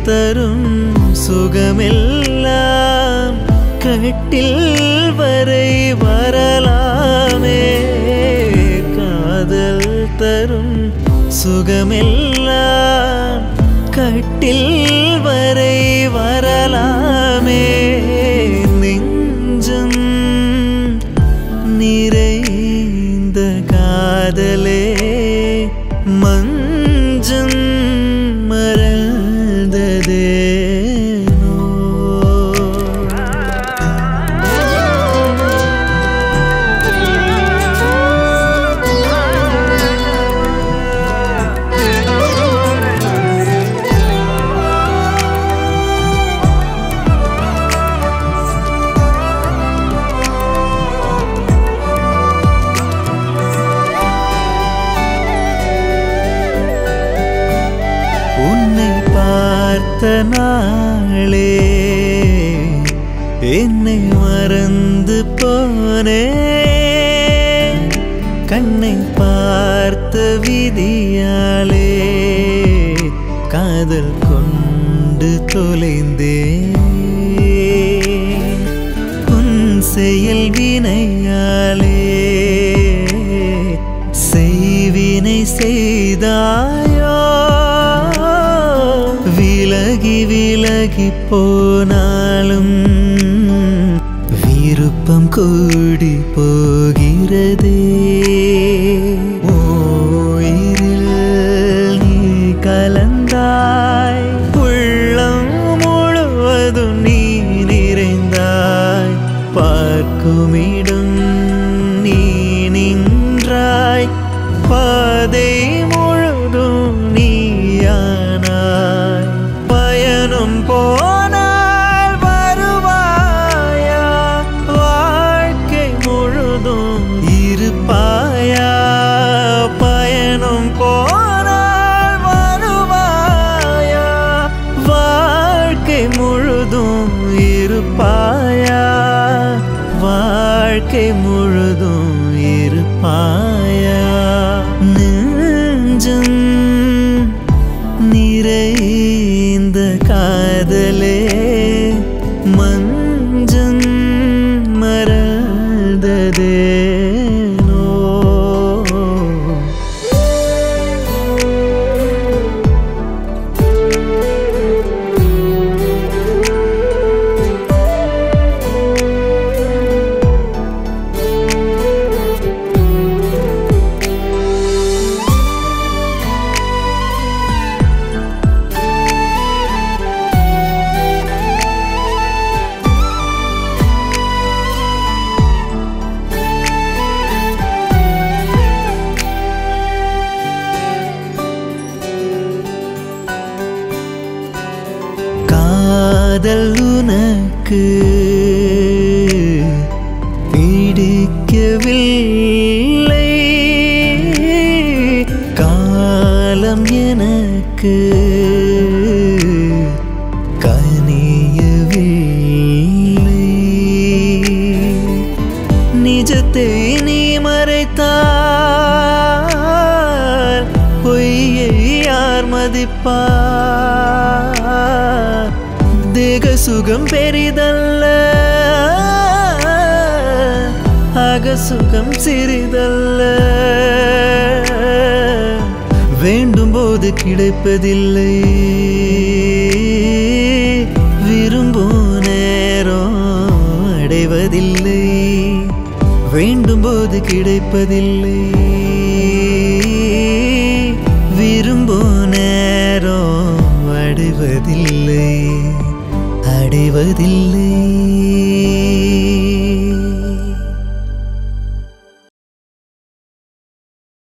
தரும் சுகமெல்லாம் கட்டில் வரை வரலாமே காதல் தரும் சுகமெல்லாம் கட்டில் வரை வரலாமே நெஞ்சம் நிறைந்த காதலே மஞ்சம் மறந்ததேனோ உன்னை பார்த்த நாளே என்னை மறந்து போனே கண்ணை பார்த்த விதியாலே காதல் கொண்டு தொலைந்தே உன் செயல் வினையாலே செய்வினை செய்தாயோ விலகி விலகி போனாலும் விருப்பம் கூடி போகிறதே ஓயிரில் நீ கலந்தாய் உள்ளம் முழுவதும் நீ நிறைந்தாய் பார்க்குமிடும் நீ நின்றாய் பாதை முழுதும் நீயானாய் பயணம் போனால் வருவாயா வாழ்க்கை முழுதும் இருப்பாயா பயணம் போனால் வருவாயா வாழ்க்கை முழுதும் இருப்பாயா வாழ்க்கை முழுதும் இருப்பாயா நெஞ்சம் நிறைந்த காதலே மஞ்சம் மறந்ததேனோ காதல் உனக்கு பிடிக்கவில்லை காலம் எனக்கு கனியவில்லை நிஜத்தை நீ மறைத்தால் பொய்யை யார் மதிப்பார் தேக சுகம் பெரிதல்ல அக சுகம் சிறிதல்ல வேண்டும் போது கிடைப்பதில்லை விரும்பும் நேரம் அடைவதில்லை வேண்டும் போது கிடைப்பதில்லை விரும்பும் நேரம் அடைவதில்லை அடைவதில்லை